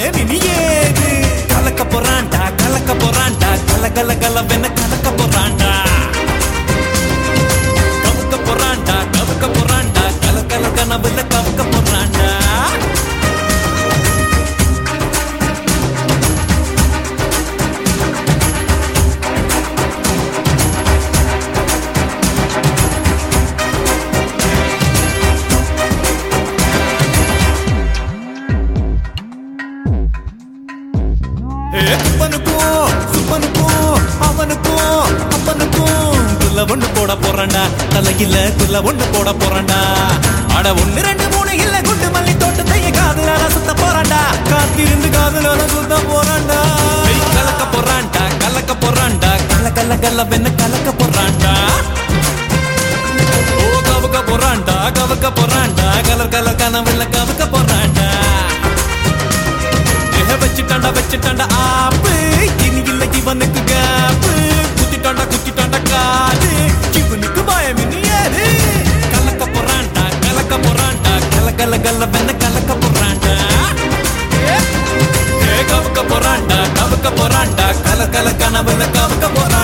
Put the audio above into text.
பயம் இனி ஏது கலக்க போறான்டா கலக்க போறான்டா கல கல கலவென கலக்க போறான்டா கவுக்க போறான்டா கவுக்க போறான்டா கல கல கனவுல கவுக்க போறான்டா ஏ, அப்பனுக்கும் சுப்பனுக்கும் அவனுக்கும் அப்பனுக்கும் குல்ல ஒண்ணு போட போறான்டா தலையில குல்ல ஒண்ணு போட போறான்டா அட ஒண்ணு ரெண்டு மூணு இல்ல குண்டு மல்லி தோட்டத்தைய காதலால சுத்த போறான்டா காத்திருந்து காதலால சுத்த போறான்டா ஏய், கலக்க போறான்டா கலக்க போறான்டா கல கல கல வெண்ண கலக்க போறான்டா ஓ கவுக்க போறான்டா கவுக்க போறான்டா கலர் கலர் கனவுல கவுக்க போறான்டா ஏ, வச்சுட்டாண்டா வச்சுட்டாண்டா ஆப்பு இனி இல்ல இவனுக்கு கேப்பு குத்திட்டாண்டா குத்திட்டாண்டா காது இவனுக்கு பயம் இனி ஏது கலக்க போறான்டா கலக்க போறான்டா கல கல கல வெண்ண கலக்க போறான்டா ஏ, ஏ, கவுக்க போறான்டா கவுக்க போறான்டா கல கல கனவுல கவுக்க போறான்டா